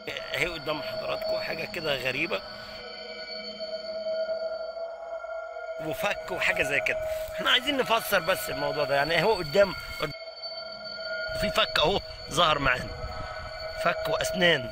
اهي قدام حضراتكم حاجه كده غريبه وفك وحاجه زي كده احنا عايزين نفسر بس الموضوع ده يعني هو قدام في فك اهو ظهر معانا فك واسنان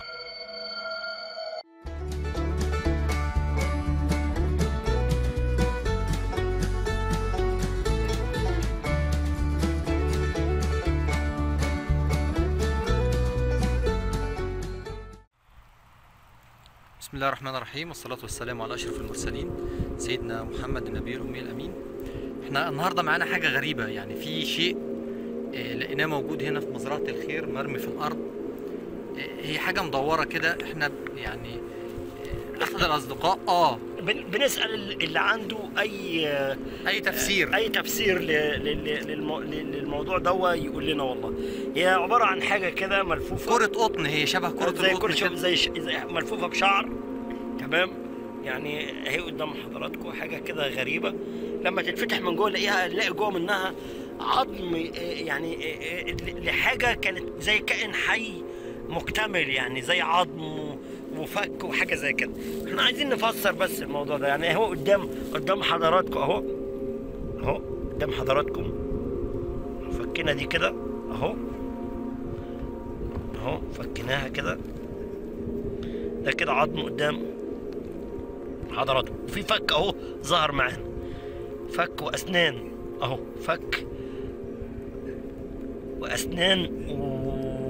بسم الله الرحمن الرحيم والصلاة والسلام على أشرف المرسلين سيدنا محمد النبي الأمي الأمين احنا النهاردة معانا حاجة غريبة يعني في شيء آه، لقيناه موجود هنا في مزرعة الخير مرمي في الأرض آه، هي حاجة مدورة كده احنا يعني آه، أحد الأصدقاء اه بن- بنسال اللي عنده اي أي تفسير اي تفسير ل- ل- ل- للمو- للموضوع ده يقول لنا والله هي عباره عن حاجه كده ملفوفه كرة قطن هي شبه كرة زي القطن كل شيء كده. زي, ش... زي ملفوفه بشعر تمام يعني اهي قدام حضراتكم حاجه كده غريبه لما تتفتح من جوه نلاقيها نلاقي جوه منها عظم آه، يعني آه، آه، لحاجه كانت زي كائن حي مكتمل يعني زي عظم و- وفك وحاجه زي كده احنا عايزين نفسر بس الموضوع ده يعني هو قدام قدام حضراتكم اهو اهو قدام حضراتكم فكنا دي كده اهو اهو فكناها كده ده كده عظم قدام حضراتكم في فك اهو ظهر معانا فك واسنان اهو فك واسنان و...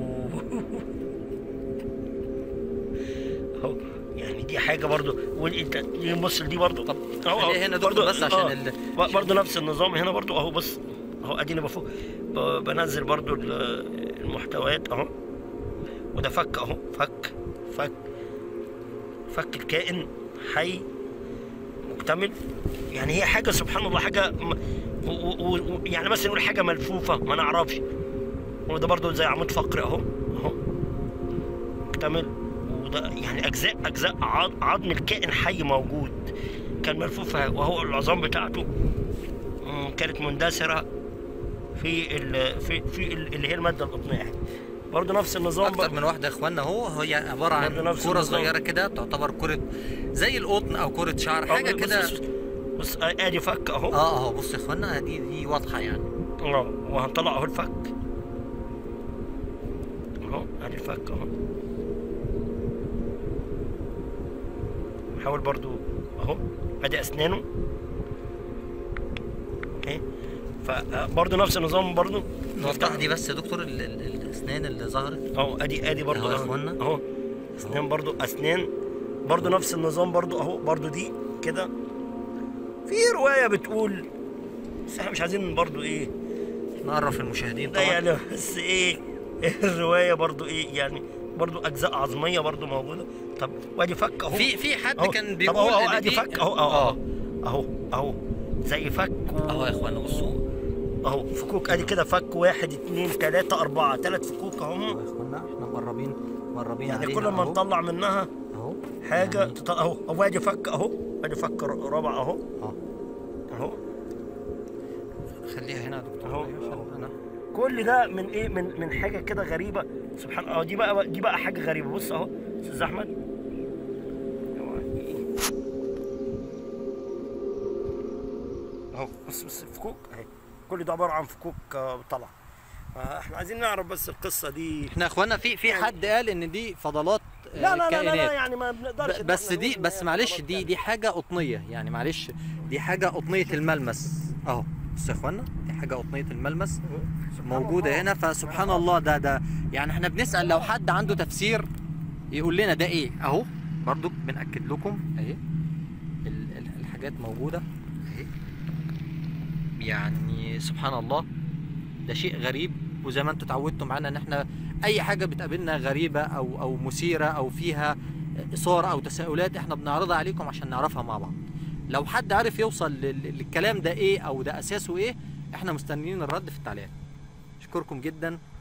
اهو يعني دي حاجه برضو وانت تيجي نبص لدي برضو طب اهو اهو خليها هنا دكتور برضو- بس عشان آه. ال- ب- برضو نفس النظام هنا برضو اهو بص اهو اديني بفوق ب- بنزل برضو ال- المحتويات اهو وده فك اهو فك فك فك الكائن حي مكتمل يعني هي حاجه سبحان الله حاجه م... و... و... و... يعني مثلا نقول حاجه ملفوفه ما نعرفش وده برضو زي عمود فقري اهو اهو مكتمل وده يعني اجزاء اجزاء عظ- عظم الكائن حي موجود كان ملفوف وهو العظام بتاعته مم، كانت مندثره في ال... في في ال- اللي هي الماده القطنيه برضه نفس النظام اكتر من واحده يا اخوانا اهو هي عباره برضه عن نفس كره النظام. صغيره كده تعتبر كره زي القطن او كره شعر حاجه بص- كده بص, بص, بص ادي فك اهو اه اهو بص يا اخوانا دي دي واضحه يعني اه وهنطلع اهو الفك اهو ادي الفك اهو نحاول برضو اهو ادي اسنانه اهي فبرضه نفس النظام برضه نوضح دي بس يا دكتور ال- ال- الاسنان اللي ظهرت اهو ادي ادي برضه أهو يا اهو إخوانا. اهو اسنان برضه اسنان برضه نفس النظام برضه اهو برضه دي كده في روايه بتقول بس احنا مش عايزين برضه ايه نعرف المشاهدين ده طبعا يعني بس ايه الروايه برضو ايه يعني برضو اجزاء عظميه برضو موجوده طب وادي فك اهو في في حد أهو. كان طب بيقول اهو اهو إن ادي دي- فك اهو اهو اهو اهو زي فك و... اهو يا اخوانا بصوا اهو فكوك ادي كده فك واحد اتنين تلاته اربعه تلات فكوك اهو اهم يا اخوانا احنا مقربين مقربين يعني عليها كل ما أهو. نطلع منها اهو حاجه يعني- تط... اهو اهو ادي فك اهو ادي فك ر- رابع اهو اه اهو خليها هنا يا دكتور أهو. عشان انا كل ده من ايه من من حاجه كده غريبه سبحان الله دي بقى دي بقى حاجه غريبه بص اهو استاذ احمد اهو بص بص فكوك اهي كل ده عباره عن فكوك آه، طلع فاحنا عايزين نعرف بس القصه دي احنا يا اخوانا في في حد قال ان دي فضلات آه، لا لا لا لا, كائنات لا يعني ما بنقدرش ب- بس إن إحنا دي نقول إن بس هي معلش فضلات دي يعني. دي حاجه قطنيه يعني معلش دي حاجه قطنيه الملمس اهو بصوا يا اخوانا دي حاجه قطنيه الملمس سبحان موجوده الله. هنا فسبحان الله ده ده يعني احنا بنسال لو حد عنده تفسير يقول لنا ده ايه اهو برضو بناكد لكم اهي ال- ال- الحاجات موجوده اهي يعني سبحان الله ده شيء غريب وزي ما انتم اتعودتوا معانا ان احنا اي حاجه بتقابلنا غريبه او او مثيره او فيها اثاره او تساؤلات احنا بنعرضها عليكم عشان نعرفها مع بعض لو حد عارف يوصل لل- للكلام ده ايه او ده اساسه ايه احنا مستنيين الرد في التعليقات اشكركم جدا